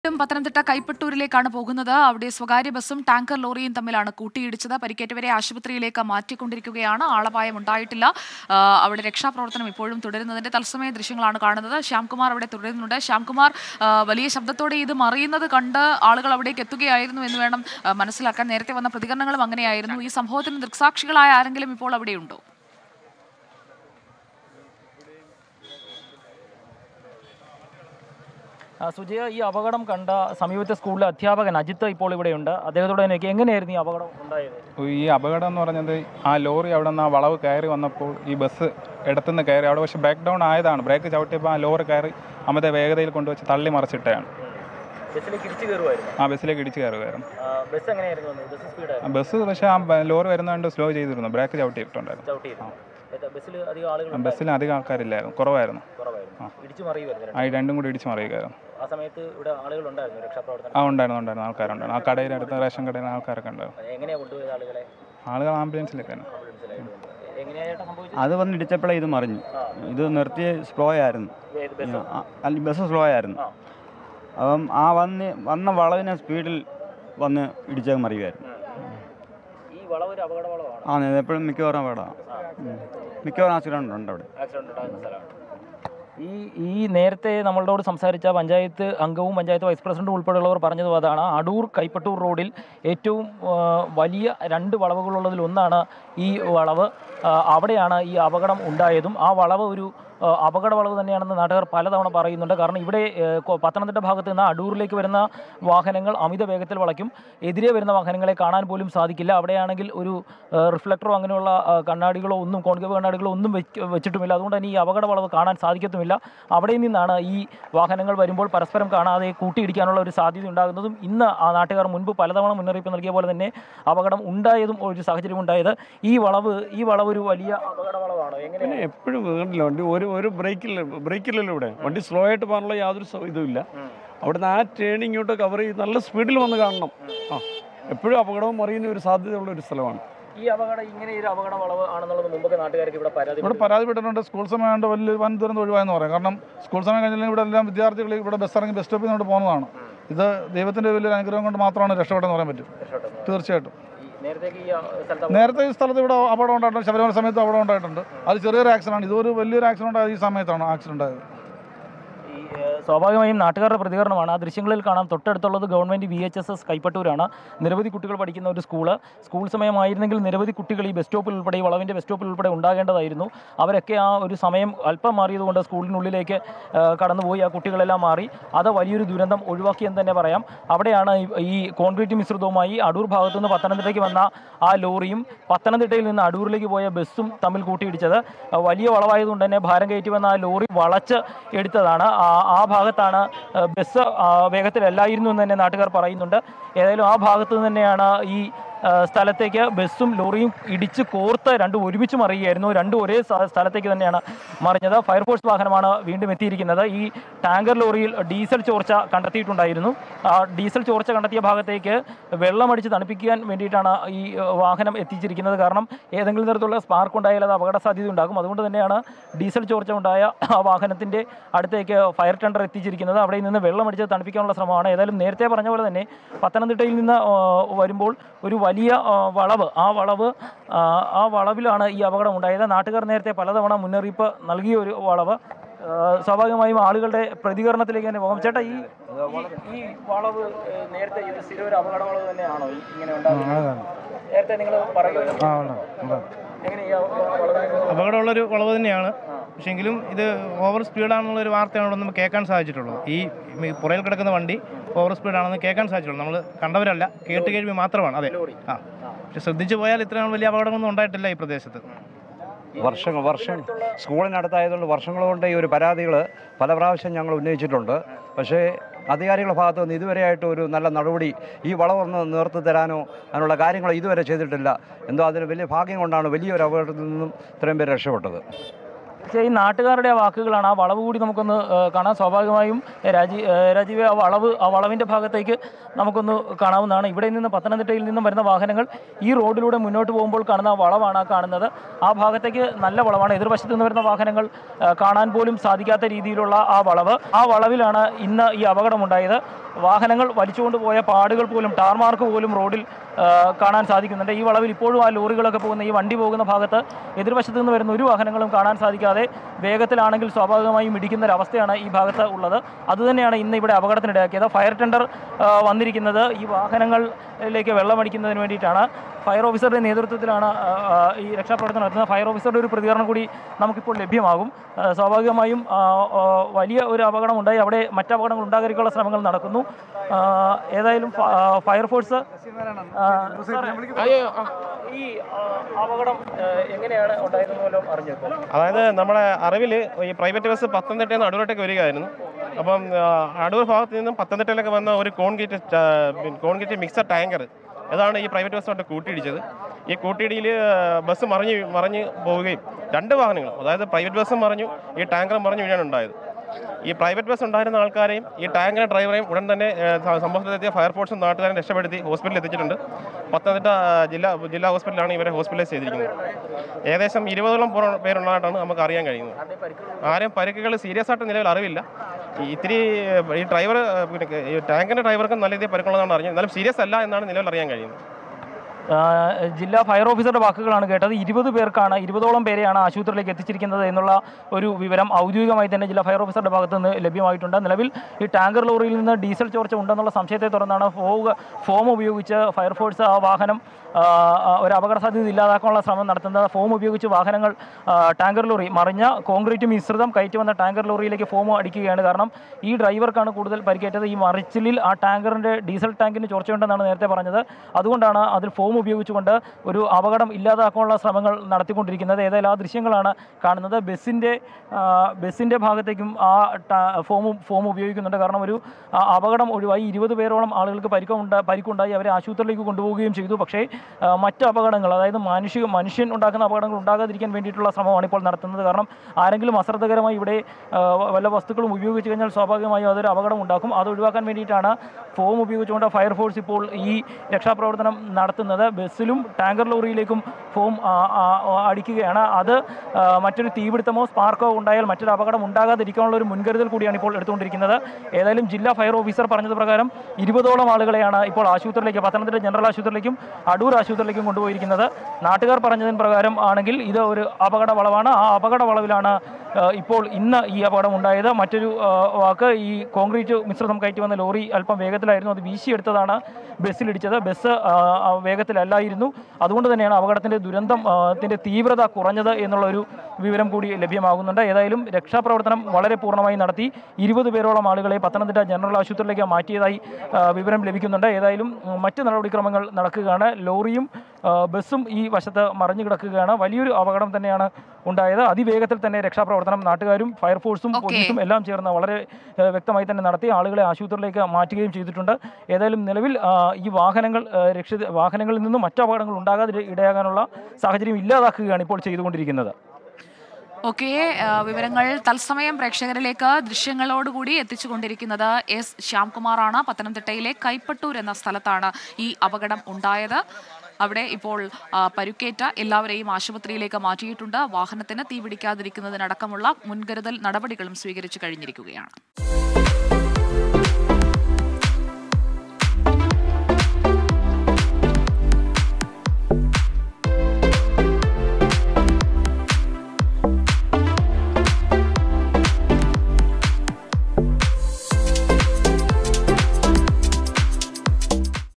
ും പത്തനംതിട്ട കൈപ്പട്ടൂരിലേക്കാണ് പോകുന്നത് അവിടെ സ്വകാര്യ ബസ്സും ടാങ്കർ ലോറിയും തമ്മിലാണ് കൂട്ടിയിടിച്ചത് പരിക്കേറ്റവരെ ആശുപത്രിയിലേക്ക് മാറ്റിക്കൊണ്ടിരിക്കുകയാണ് ആളപായം ഉണ്ടായിട്ടില്ല ആ, അവിടെ രക്ഷാപ്രവർത്തനം ഇപ്പോഴും തുടരുന്നതിന്റെ തത്സമയ ദൃശ്യങ്ങളാണ് കാണുന്നത് ശ്യാംകുമാർ അവിടെ തുടരുന്നുണ്ട് ശ്യാംകുമാർ ആ, വലിയ ശബ്ദത്തോടെ ഇത് മറിയുന്നത് കണ്ട് ആളുകൾ അവിടേക്ക് എത്തുകയായിരുന്നു എന്ന് വേണം ആ, മനസ്സിലാക്കാൻ നേരത്തെ വന്ന പ്രതികരണങ്ങളും അങ്ങനെയായിരുന്നു ഈ സംഭവത്തിന് ദൃക്സാക്ഷികളായ ആരെങ്കിലും ഇപ്പോൾ അവിടെയുണ്ടോ ആ, സുജയ ഈ അപകടം കണ്ട സമീപത്തെ സ്കൂളിലെ അധ്യാപകൻ അജിത്ത് ഇപ്പോൾ ഇവിടെയുണ്ട് അദ്ദേഹത്തോട് എനിക്ക് എങ്ങനെയായിരുന്നു ഈ അപകടം ഉണ്ടായത് ഈ അപകടം എന്ന് പറഞ്ഞത് ആ ലോറി അവിടെ നിന്ന് ആ വളവ് കയറി വന്നപ്പോൾ ഈ ബസ് ഇടത്തുനിന്ന് കയറി അവിടെ പക്ഷേ ബ്രേക്ക് ഡൗൺ ആയതാണ് ബ്രേക്ക് ചവിട്ടിയപ്പോൾ ആ ലോറി കയറി അമിത വേഗതയിൽ കൊണ്ടുവച്ച് തള്ളി മറിച്ചിട്ടാണ് ബസ്സിലേക്ക് ഇടിച്ചു കയറുമായിരുന്നു ആ ബസ്സിലേക്ക് ഇടിച്ച് കയറുകയായിരുന്നു ബസ് എങ്ങനെയായിരുന്നു വന്നത്? ബസ് ആ സ്പീഡായിരുന്നു ബസ് പക്ഷേ ആ ബ- ലോറി വരുന്നതുകൊണ്ട് സ്ലോ ചെയ്തിരുന്നു ബ്രേക്ക് ചവിട്ടിയിട്ടുണ്ടായിരുന്നു ചവിട്ടിയിരുന്നു ബസ്സിൽ അധികം ആളുകൾ ആ ബസ്സിൽ അധികം ആൾക്കാരില്ലായിരുന്നു കുറവായിരുന്നു കുറവായിരുന്നു ഇടിച്ചു മറിയുമായിരുന്നു ആ ഈ രണ്ടും കൂടി ഇടിച്ച് മറിയുകയായിരുന്നു ആ സമയത്ത് ഇവിടെ ആളുകൾ ഉണ്ടായിരുന്നു രക്ഷാപ്രവർത്തനം ആ ഉണ്ടായിരുന്നു ഉണ്ടായിരുന്നു ആൾക്കാരുണ്ടായിരുന്നു ആ കടയിൽ അടുത്ത റേഷൻ കടയിൽ ആൾക്കാരൊക്കെ ഉണ്ടായിരുന്നു എങ്ങനെയാ കൊണ്ടുപോയത് ആളുകളെ ആളുകൾ ആംബുലൻസിലേക്ക് തന്നെ എങ്ങനെയാ ചേട്ടാ സംഭവിച്ചത് അത് വന്ന് ഇടിച്ചപ്പോഴേ ഇത് മറിഞ്ഞു ഇത് നിർത്തി സ്ലോ ആയിരുന്നു ഏത് ബസ് ആ, അല്ല ബസ് സ്ലോ ആയിരുന്നു ആ. അപ്പം ആ വന്ന് വന്ന വളവിനെ സ്പീഡിൽ വന്ന് ഇടിച്ചത് മറിയുമായിരുന്നു ഈ വളവ് ഒരു അപകട വളവാണ് ആ എപ്പോഴും മിക്കവാറും അവിടെ മിക്കവാറും ആക്സിഡൻ്റ് ഉണ്ട് അവിടെ ആക്സിഡന്റ് ഉണ്ടാകുന്ന സ്ഥലമാണ് ഈ ഈ നേരത്തെ നമ്മളോട് സംസാരിച്ച പഞ്ചായത്ത് അംഗവും പഞ്ചായത്ത് വൈസ് പ്രസിഡന്റും ഉൾപ്പെടെയുള്ളവർ പറഞ്ഞതും അതാണ് അടൂർ കൈപ്പട്ടൂർ റോഡിൽ ഏറ്റവും ആ, വലിയ രണ്ട് വളവുകളുള്ളതിൽ ഒന്നാണ് ഈ വളവ് ആ, അവിടെയാണ് ഈ അപകടം ഉണ്ടായതും ആ വളവ് ഒരു ആ, അപകട വളവ് തന്നെയാണെന്ന് നാട്ടുകാർ പലതവണ പറയുന്നുണ്ട് കാരണം ഇവിടെ ഏ, കൊ- പത്തനംതിട്ട ഭാഗത്ത് നിന്ന് അടൂരിലേക്ക് വരുന്ന വാഹനങ്ങൾ അമിത വേഗത്തിൽ വളയ്ക്കും എതിരെ വരുന്ന വാഹനങ്ങളെ കാണാൻ പോലും സാധിക്കില്ല അവിടെയാണെങ്കിൽ ഒരു റിഫ്ലക്ടറോ അങ്ങനെയുള്ള ആ, കണ്ണാടികളോ ഒന്നും കോൺകേവ് കണ്ണാടികളോ ഒന്നും വെച്ച് വെച്ചിട്ടുമില്ല അതുകൊണ്ട് തന്നെ ഈ അപകട വളവ് കാണാൻ സാധിക്കത്തുമില്ല അവിടെ നിന്നാണ് ഈ വാഹനങ്ങൾ വരുമ്പോൾ പരസ്പരം കാണാതെ കൂട്ടിയിടിക്കാനുള്ള ഒരു സാധ്യത ഉണ്ടാകുന്നതും ഇന്ന് ആ നാട്ടുകാർ മുൻപ് പലതവണ മുന്നറിയിപ്പ് നൽകിയ പോലെ തന്നെ അപകടം ഉണ്ടായതും ഒരു സാഹചര്യം ഉണ്ടായത് ഈ വളവ് ഈ വളവ് ഒരു വലിയ അപകട വളവാണോ എങ്ങനെ പിന്നെ എപ്പോഴും വീണില്ല വണ്ടി ഒരു ഒരു ബ്രേക്കില്ല ബ്രേക്കില്ലല്ലോ ഇവിടെ വണ്ടി സ്ലോ ആയിട്ട് പോകാനുള്ള യാതൊരു സൗ- ഇതുമില്ല അവിടുന്ന് ആ ടേണിങ് ഇങ്ങോട്ട് കവർ ചെയ്ത് നല്ല സ്പീഡിൽ വന്ന് കാണണം ആ എപ്പോഴും അപകടവും മറിയുന്ന ഒരു സാധ്യതയുള്ള ഒരു സ്ഥലമാണ് ഈ അപകടം ഇങ്ങനെ ഒരു അപകട വളവ് ആണെന്നുള്ളത് മുമ്പൊക്കെ നാട്ടുകാർക്ക് ഇവിടെ പരാതി ഇവിടെ പരാതിപ്പെട്ടിട്ടുണ്ട് സ്കൂൾ സമയമായിട്ട് വലിയ വൻ ദുരന്തം ഒഴിവായെന്ന് പറയാം കാരണം സ്കൂൾ സമയം കഴിഞ്ഞില്ലെങ്കിൽ ഇവിടെ എല്ലാം വിദ്യാർത്ഥികൾ ഇവിടെ ബസ് ഇറങ്ങി ബസ് സ്റ്റോപ്പിൽ നിന്ന് പോകുന്നതാണ് ഇത് ദൈവത്തിൻ്റെ വലിയൊരു അനുഗ്രഹം കൊണ്ട് മാത്രമാണ് രക്ഷപ്പെട്ടെന്ന് പറയാൻ പറ്റും തീർച്ചയായിട്ടും നേരത്തേക്ക് ഈ സ്ഥലത്ത് നേരത്തെ ഈ സ്ഥലത്ത് ഇവിടെ അപകടം ഉണ്ടായിട്ടുണ്ട് ശബരിമല സമയത്ത് അപകടം ഉണ്ടായിട്ടുണ്ട് അത് ചെറിയൊരു ആക്സിഡൻ്റ് ആണ് ഇതൊരു വലിയൊരു ആക്സിഡൻ്റ് ആയത് ഈ സമയത്താണ് ആക്സിഡൻ്റ് ആയത് ഈ ഏഹ്, സ്വാഭാവികമായും നാട്ടുകാരുടെ പ്രതികരണമാണ് ആ ദൃശ്യങ്ങളിൽ കാണാം തൊട്ടടുത്തുള്ളത് government V H S S കൈപ്പട്ടൂരാണ് നിരവധി കുട്ടികൾ പഠിക്കുന്ന ഒരു സ്കൂള് സ്കൂൾ സമയമായിരുന്നെങ്കിൽ നിരവധി കുട്ടികൾ ഈ ബസ് സ്റ്റോപ്പിൽ ഉൾപ്പെടെ ഈ വളവിൻ്റെ ബസ് സ്റ്റോപ്പിൽ ഉൾപ്പെടെ ഉണ്ടാകേണ്ടതായിരുന്നു അവരൊക്കെ ആ ഒരു സമയം അല്പം മാറിയതുകൊണ്ട് സ്കൂളിനുള്ളിലേക്ക് ഏഹ്, കടന്നുപോയി ആ കുട്ടികളെല്ലാം മാറി അത് വലിയൊരു ദുരന്തം ഒഴിവാക്കിയെന്ന് തന്നെ പറയാം അവിടെയാണ് ഈ- ഈ കോൺക്രീറ്റ് മിശ്രിതവുമായി അടൂർ ഭാഗത്തു നിന്ന് പത്തനംതിട്ടയ്ക്ക് വന്ന ആ ലോറിയും പത്തനംതിട്ടയിൽ നിന്ന് അടൂരിലേക്ക് പോയ ബസ്സും തമ്മിൽ കൂട്ടിയിടിച്ചത് ആ, വലിയ വളവായതുകൊണ്ട് തന്നെ ഭാരം കയറ്റി വന്ന ആ ലോറി വളച്ച് എടുത്തതാണ് ആ ആ ഭാഗത്താണ് ആ, ബസ് ആ, വേഗത്തിലല്ലായിരുന്നു എന്ന് തന്നെ നാട്ടുകാർ പറയുന്നുണ്ട് ഏതായാലും ആ ഭാഗത്ത് നിന്ന് തന്നെയാണ് ഈ ആ, സ്ഥലത്തേക്ക് ബസ്സും ലോറിയും ഇടിച്ച് കോർത്ത് രണ്ടും ഒരുമിച്ച് മറിയുകയായിരുന്നു രണ്ടും ഒരേ സ്ഥ- സ്ഥലത്തേക്ക് തന്നെയാണ് മറിഞ്ഞത് ഫയർഫോഴ്സ് വാഹനമാണ് വീണ്ടും എത്തിയിരിക്കുന്നത് ഈ ടാങ്കർ ലോറിയിൽ ഡീസൽ ചോർച്ച കണ്ടെത്തിയിട്ടുണ്ടായിരുന്നു ആ ഡീസൽ ചോർച്ച കണ്ടെത്തിയ ഭാഗത്തേക്ക് വെള്ളമടിച്ച് തണുപ്പിക്കാൻ വേണ്ടിയിട്ടാണ് ഈ ആ, വാഹനം എത്തിച്ചിരിക്കുന്നത് കാരണം ഏതെങ്കിലും തരത്തിലുള്ള സ്പാർക്ക് ഉണ്ടായാൽ അത് അപകട സാധ്യത ഉണ്ടാകും അതുകൊണ്ട് തന്നെയാണ് ഡീസൽ ചോർച്ച ഉണ്ടായ ആ വാഹനത്തിൻ്റെ അടുത്തേക്ക് ഫയർ ടെൻഡർ എത്തിച്ചിരിക്കുന്നത് അവിടെ നിന്ന് വെള്ളമടിച്ച് തണുപ്പിക്കാനുള്ള ശ്രമമാണ് ഏതായാലും നേരത്തെ പറഞ്ഞ പോലെ തന്നെ പത്തനംതിട്ടയിൽ നിന്ന് ആ, വരുമ്പോൾ ഒരു വലിയ ആ, വളവ് ആ വളവ് ആ, ആ വളവിലാണ് ഈ അപകടം ഉണ്ടായത് നാട്ടുകാർ നേരത്തെ പലതവണ മുന്നറിയിപ്പ് നൽകിയ ഒരു വളവ് ആ, സ്വാഭാവികമായും ആളുകളുടെ പ്രതികരണത്തിലേക്ക് തന്നെ പോകും ചേട്ടാ ഈ ഈ- ഈ വളവ് ഏ, നേരത്തെ ഇത് സ്ഥിരം ഒരു അപകട വളവ് തന്നെയാണോ ഈ ഇങ്ങനെ ഉണ്ടാകുന്നത് നേരത്തെ നിങ്ങൾ പറയുന്നത് എങ്ങനെ ഈ വളവ് അപകടമുള്ളൊരു വളവ് തന്നെയാണ് പക്ഷെങ്കിലും ഇത് ഓവർ സ്പീഡാണെന്നുള്ളൊരു വാർത്തയാണ് ഇവിടെ നമുക്ക് കേൾക്കാൻ സാധിച്ചിട്ടുള്ളൂ ഈ ഈ പുറയിൽ കിടക്കുന്ന വണ്ടി ഓവർ സ്പീഡാണെന്ന് കേൾക്കാൻ സാധിച്ചിട്ടുള്ളൂ നമ്മൾ കണ്ടവരല്ല കേട്ട് കേൾവി മാത്രമാണ് അതെ ആ പക്ഷെ ശ്രദ്ധിച്ചു പോയാൽ ഇത്രയും വലിയ അപകടമൊന്നും ഉണ്ടായിട്ടില്ല ഈ പ്രദേശത്ത് വർഷങ്ങൾ വർഷം സ്കൂളിനടുത്തായതുകൊണ്ട് വർഷങ്ങൾ കൊണ്ട് ഈ ഒരു പരാതികൾ പല പ്രാവശ്യം ഞങ്ങൾ ഉന്നയിച്ചിട്ടുണ്ട് പക്ഷേ അധികാരികളുടെ ഭാഗത്തു നിന്ന് ഇതുവരെയായിട്ട് ഒരു നല്ല നടപടി ഈ വളവൊന്ന് നിർത്തി തരാനോ അതിനുള്ള കാര്യങ്ങൾ ഇതുവരെ ചെയ്തിട്ടില്ല എന്തോ അതിന് വലിയ ഭാഗ്യം കൊണ്ടാണ് വലിയൊരു അപകടത്തിൽ നിന്നും ഇത്രയും പേര് രക്ഷപ്പെട്ടത് പക്ഷേ ഈ നാട്ടുകാരുടെ ആ വാക്കുകളാണ് ആ വളവ് കൂടി നമുക്കൊന്ന് ആ, കാണാം സ്വാഭാവികമായും രാജീ ആ, രാജീവ് ആ വളവ് ആ വളവിൻ്റെ ഭാഗത്തേക്ക് നമുക്കൊന്ന് കാണാവുന്നതാണ് ഇവിടെ നിന്ന് പത്തനംതിട്ടയിൽ നിന്നും വരുന്ന വാഹനങ്ങൾ ഈ റോഡിലൂടെ മുന്നോട്ട് പോകുമ്പോൾ കാണുന്ന ആ വളവാണ് ആ കാണുന്നത് ആ ഭാഗത്തേക്ക് നല്ല വളവാണ് എതിർവശത്ത് നിന്ന് വരുന്ന വാഹനങ്ങൾ ആ, കാണാൻ പോലും സാധിക്കാത്ത രീതിയിലുള്ള ആ വളവ് ആ വളവിലാണ് ഇന്ന് ഈ അപകടമുണ്ടായത് വാഹനങ്ങൾ വലിച്ചുകൊണ്ട് പോയ പാടുകൾ പോലും ടാർമാർക്ക് പോലും റോഡിൽ ആ, കാണാൻ സാധിക്കുന്നുണ്ട് ഈ വളവിൽ ഇപ്പോഴും ആ ലോറികളൊക്കെ പോകുന്ന ഈ വണ്ടി പോകുന്ന ഭാഗത്ത് എതിർവശത്ത് നിന്ന് വരുന്ന ഒരു വാഹനങ്ങളും കാണാൻ സാധിക്കാതെ വേഗത്തിലാണെങ്കിൽ സ്വാഭാവികമായും ഇടിക്കുന്ന ഒരു അവസ്ഥയാണ് ഈ ഭാഗത്ത് ഉള്ളത് അതുതന്നെയാണ് ഇന്ന് ഇവിടെ അപകടത്തിനിടയാക്കിയത് ഫയർ ടെൻഡർ ആ, വന്നിരിക്കുന്നത് ഈ വാഹനങ്ങളിലേക്ക് വെള്ളമടിക്കുന്നതിന് വേണ്ടിയിട്ടാണ് ഫയർ ഓഫീസറുടെ നേതൃത്വത്തിലാണ് ആ, ആ, ഈ രക്ഷാപ്രവർത്തനം നടത്തുന്നത് ഫയർ ഓഫീസറുടെ ഒരു പ്രതികരണം കൂടി നമുക്കിപ്പോൾ ലഭ്യമാകും ആ, സ്വാഭാവികമായും ആ, ആ, വലിയ ഒരു അപകടം ഉണ്ടായി അവിടെ മറ്റ് അപകടങ്ങൾ ഉണ്ടാകാതിരിക്കാനുള്ള ശ്രമങ്ങൾ നടക്കുന്നു ആ, ഏതായാലും ഫ- ആ, ഫയർഫോഴ്സ് ആ, സാറേ, ഈ ആ, അപകടം ആ, എങ്ങനെയാണ് ഉണ്ടായിരുന്നല്ലോ അറിഞ്ഞത് അതായത് നമ്മുടെ അറിവിൽ ഈ പ്രൈവറ്റ് ബസ് പത്തനംതിട്ടയിൽ നിന്ന് അടൂരോട്ടേക്ക് വരികയായിരുന്നു അപ്പം ആ, അടൂർ ഭാഗത്ത് നിന്നും പത്തനംതിട്ടയിലേക്ക് വന്ന ഒരു കോൺക്രീറ്റ് ച- കോൺക്രീറ്റ് മിക്സർ ടാങ്കർ അതാണ് ഈ പ്രൈവറ്റ് ബസ്സോട്ട് കൂട്ടിയിടിച്ചത് ഈ കൂട്ടിയിടിയിൽ ബസ് മറിഞ്ഞ് മറിഞ്ഞ് പോവുകയും രണ്ട് വാഹനങ്ങളും അതായത് പ്രൈവറ്റ് ബസ്സും മറിഞ്ഞു ഈ ടാങ്കറും മറിഞ്ഞു വീഴാണ് ഉണ്ടായത് ഈ പ്രൈവറ്റ് ബസ് ഉണ്ടായിരുന്ന ആൾക്കാരെയും ഈ ടാങ്കർ ഡ്രൈവറെയും ഉടൻ തന്നെ ഏഹ്, സ- സംഭവത്തിലെത്തിയ ഫയർഫോഴ്സും നാട്ടുകാരും രക്ഷപ്പെടുത്തി ഹോസ്പിറ്റലിൽ എത്തിച്ചിട്ടുണ്ട് പത്തനംതിട്ട ആ, ജില്ലാ ജില്ലാ ഹോസ്പിറ്റലാണ് ഇവരെ ഹോസ്പിറ്റലൈസ് ചെയ്തിരിക്കുന്നത് ഏകദേശം ഇരുപതോളം പുറ- പേരുള്ളതായിട്ടാണ് നമുക്ക് അറിയാൻ കഴിയുന്നത് ആരും പരിക്കുകൾ സീരിയസ് ആയിട്ട് നിലവിൽ അറിവില്ല ഈ ഇത്തിരി ഏഹ്, ഈ ഡ്രൈവർ ഏഹ്, പിന്നെ ഈ ടാങ്കിൻ്റെ ഡ്രൈവർക്കും നല്ല രീതിയിൽ പരിക്കുള്ളതാണ് അറിഞ്ഞത് എന്നാലും സീരിയസ് അല്ല എന്നാണ് നിലവിൽ അറിയാൻ കഴിയുന്നത് ആ, ജില്ലാ ഫയർ ഓഫീസറുടെ വാക്കുകളാണ് കേട്ടത് ഇരുപത് പേർക്കാണ് ഇരുപതോളം പേരെയാണ് ആശുപത്രിയിലേക്ക് എത്തിച്ചിരിക്കുന്നത് എന്നുള്ള ഒരു വിവരം ഔദ്യോഗികമായി തന്നെ ജില്ലാ ഫയർ ഓഫീസറുടെ ഭാഗത്ത് നിന്ന് ലഭ്യമായിട്ടുണ്ട് നിലവിൽ ഈ ടാങ്കർ ലോറിയിൽ നിന്ന് ഡീസൽ ചോർച്ച ഉണ്ടെന്നുള്ള സംശയത്തെ തുടർന്നാണ് ഫോഗ് ഫോം ഉപയോഗിച്ച് ഫയർഫോഴ്സ് ആ വാഹനം ആ, ആ, ഒരു അപകട സാധ്യത ഇല്ലാതാക്കാനുള്ള ശ്രമം നടത്തുന്നത് ഫോം ഉപയോഗിച്ച് വാഹനങ്ങൾ ആ, ടാങ്കർ ലോറി മറിഞ്ഞ കോൺക്രീറ്റ് മിശ്രിതം കയറ്റി വന്ന ടാങ്കർ ലോറിയിലേക്ക് ഫോം അടിക്കുകയാണ് കാരണം ഈ ഡ്രൈവർക്കാണ് കൂടുതൽ പരിക്കേറ്റത് ഈ മറിച്ചിലിൽ ആ ടാങ്കറിൻ്റെ ഡീസൽ ടാങ്കിന് ചോർച്ചയുണ്ടെന്നാണ് നേരത്തെ പറഞ്ഞത് അതുകൊണ്ടാണ് അതിൽ ഫോം ഉപയോഗിച്ചുകൊണ്ട് ഒരു അപകടം ഇല്ലാതാക്കാനുള്ള ശ്രമങ്ങൾ നടത്തിക്കൊണ്ടിരിക്കുന്നത് ഏതായാലും ആ ദൃശ്യങ്ങളാണ് കാണുന്നത് ബസ്സിൻ്റെ ബസ്സിൻ്റെ ഭാഗത്തേക്കും ആ ടാ- ഫോമും ഫോം ഉപയോഗിക്കുന്നുണ്ട് കാരണം ഒരു ആ, അപകടം ഒഴിവായി ഇരുപത് പേരോളം ആളുകൾക്ക് പരിക്കുണ്ട പരിക്കുണ്ടായി അവരെ ആശുപത്രിയിലേക്ക് കൊണ്ടുപോവുകയും ചെയ്തു പക്ഷേ ആ, മറ്റ് അപകടങ്ങൾ അതായത് മാനുഷിക മനുഷ്യൻ ഉണ്ടാക്കുന്ന അപകടങ്ങൾ ഉണ്ടാകാതിരിക്കാൻ വേണ്ടിയിട്ടുള്ള ശ്രമമാണ് ഇപ്പോൾ നടത്തുന്നത് കാരണം ആരെങ്കിലും അശ്രദ്ധകരമായി ഇവിടെ ആ, വല്ല വസ്തുക്കളും ഉപയോഗിച്ച് കഴിഞ്ഞാൽ സ്വാഭാവികമായും അതൊരു അപകടം ഉണ്ടാക്കും അത് ഒഴിവാക്കാൻ വേണ്ടിയിട്ടാണ് ഫോം ഉപയോഗിച്ചുകൊണ്ട് ഫയർഫോഴ്സ് ഇപ്പോൾ ഈ രക്ഷാപ്രവർത്തനം നടത്തുന്നത് ബസ്സിലും ടാങ്കർ ലോറിയിലേക്കും ഫോം ആ, ആ, ആ, അടിക്കുകയാണ് അത് ആ, മറ്റൊരു തീപിടുത്തമോ സ്പാർക്കോ ഉണ്ടായാൽ മറ്റൊരു അപകടം ഉണ്ടാകാതിരിക്കാനുള്ള ഒരു മുൻകരുതൽ കൂടിയാണ് ഇപ്പോൾ എടുത്തുകൊണ്ടിരിക്കുന്നത് ഏതായാലും ജില്ലാ ഫയർ ഓഫീസർ പറഞ്ഞത് പ്രകാരം ഇരുപതോളം ആളുകളെയാണ് ഇപ്പോൾ ആശുപത്രിയിലേക്ക് പത്തനംതിട്ട ജനറൽ ആശുപത്രിയിലേക്കും അടൂർ ആശുപത്രിയിലേക്കും കൊണ്ടുപോയിരിക്കുന്നത് നാട്ടുകാർ പറഞ്ഞതിന് പ്രകാരം ആണെങ്കിൽ ഇത് ഒരു അപകട വളവാണ് ആ അപകട വളവിലാണ് ആ, ഇപ്പോൾ ഇന്ന് ഈ അപകടം ഉണ്ടായത് മറ്റൊരു ആ, വാക്ക് ഈ കോൺക്രീറ്റ് മിശ്രിതം കയറ്റി വന്ന ലോറി അല്പം വേഗത്തിലായിരുന്നു അത് വീശിയെടുത്തതാണ് ബസ്സിലിടിച്ചത് ബസ് ആ, ആ, വേഗത്തിലല്ലായിരുന്നു അതുകൊണ്ട് തന്നെയാണ് അപകടത്തിൻ്റെ ദുരന്തം ആ, ത്തിൻ്റെ തീവ്രത കുറഞ്ഞത് എന്നുള്ള ഒരു വിവരം കൂടി ലഭ്യമാകുന്നുണ്ട് ഏതായാലും രക്ഷാപ്രവർത്തനം വളരെ പൂർണ്ണമായി നടത്തി ഇരുപത് പേരോളം ആളുകളെ പത്തനംതിട്ട ജനറൽ ആശുപത്രിയിലേക്ക് മാറ്റിയതായി ആ, വിവരം ലഭിക്കുന്നുണ്ട് ഏതായാലും ഉം, മറ്റ് നടപടിക്രമങ്ങൾ നടക്കുകയാണ് ലോറിയും ആ, ബസ്സും ഈ വശത്ത് മറിഞ്ഞു കിടക്കുകയാണ് വലിയൊരു അപകടം തന്നെയാണ് ഉണ്ടായത് അതിവേഗത്തിൽ തന്നെ രക്ഷാപ്രവർത്തനം നാട്ടുകാരും ഫയർഫോഴ്സും Okay. പോലീസും എല്ലാം ചേർന്ന് വളരെ ആ, വ്യക്തമായി തന്നെ നടത്തി ആളുകളെ ആശുപത്രിയിലേക്ക് മാറ്റുകയും ചെയ്തിട്ടുണ്ട് ഏതായാലും നിലവിൽ ആ, ഈ വാഹനങ്ങൾ ആ, രക്ഷിത വാഹനങ്ങളിൽ നിന്നും മറ്റു അപകടങ്ങൾ ഉണ്ടാകാതെ ഇടയാകാനുള്ള സാഹചര്യം ഇല്ലാതാക്കുകയാണ് ഇപ്പോൾ ചെയ്തുകൊണ്ടിരിക്കുന്നത് ഓക്കെ വിവരങ്ങൾ തത്സമയം പ്രേക്ഷകരിലേക്ക് ദൃശ്യങ്ങളോടുകൂടി എത്തിച്ചുകൊണ്ടിരിക്കുന്നത് എസ് ശ്യാംകുമാറാണ് പത്തനംതിട്ടയിലെ കൈപ്പട്ടൂർ എന്ന സ്ഥലത്താണ് ഈ അപകടം ഉണ്ടായത് അവിടെ ഇപ്പോൾ ആ, പരുക്കേറ്റ എല്ലാവരെയും ആശുപത്രിയിലേക്ക് മാറ്റിയിട്ടുണ്ട് വാഹനത്തിന് തീപിടിക്കാതിരിക്കുന്നതിനടക്കമുള്ള മുൻകരുതൽ നടപടികളും സ്വീകരിച്ചു കഴിഞ്ഞിരിക്കുകയാണ്